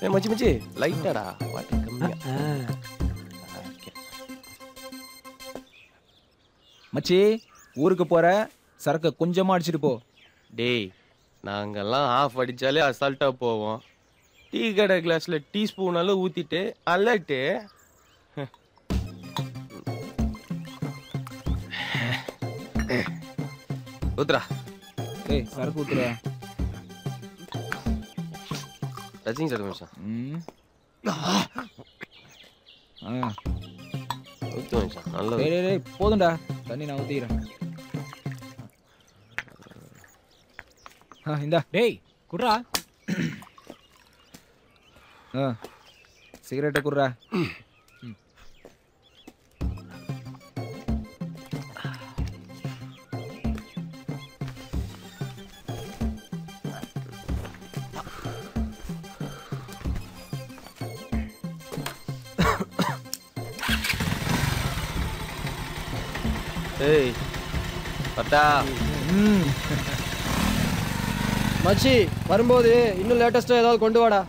ஏய் மச்சி மச்சி லைட்டாடா வாட்டி கம்மியா ஓகே மச்சி ஊருக்கு போற சரக்கு கொஞ்சமா அடிச்சிட்டு போ டேய் நாங்கெல்லாம் ஆஃப் அடிச்சாலே அசால்ட்டா போவோம் டீ கடை கிளாஸ்ல டீ ஸ்பூனால ஊத்திட்டு அலர்ட்டு ஊத்துறா ஏய் சரக்கு ஊத்துற ரஜினி சார் நிமிஷம் ம் ஆ ஊத்து நிமிஷம் நல்லது டேய் டேய், டேய் போதும்டா தண்ணி நான் ஊத்திக்கிறேன் ஆ இந்தா டேய் குட்ரா ஆ சிகரெட்டை குடுறா ஏய் பட்டா ம் மச்சி வரும்போது இன்னும் லேட்டஸ்டா ஏதாவது கொண்டு வாடா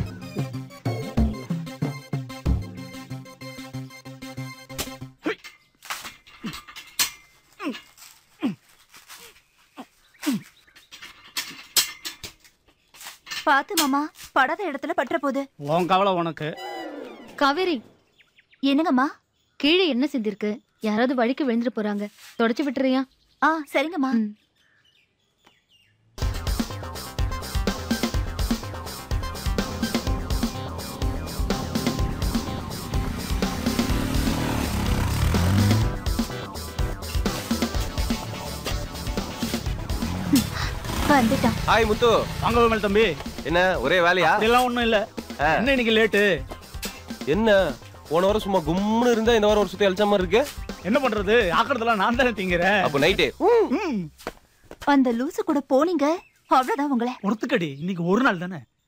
பாத்து மாமா படாத இடத்துல பற்ற போகுது உன் கவலை உனக்கு காவேரி என்னங்கம்மா கீழே என்ன சிந்திருக்கு யாராவது வழிக்கு விழுந்துட்டு போறாங்க தொடச்சு விட்டுறியா ஆ சரிங்கம்மா ம். வந்துட்டான் ஹாய் முத்து வாங்க விமல் தம்பி என்ன ஒரே வேலையா அப்படிலாம் ஒண்ணும் இல்ல ஆ. என்ன இன்னைக்கு லேட்டு என்ன போன வாரம் சும்மா கும்முன்னு இருந்தா இந்த வாரம் ஒரு சுத்தி அழிச்ச மாதிரி இருக்கு என்ன பண்றது ஆக்குறதெல்லாம் நான் தானே திங்கிறேன் அப்ப நைட்டு ம். அந்த லூசு கூட போனீங்க அவ்வளவுதான் உங்களை ஒருத்துக்கடி இன்னைக்கு ஒரு நாள் தானே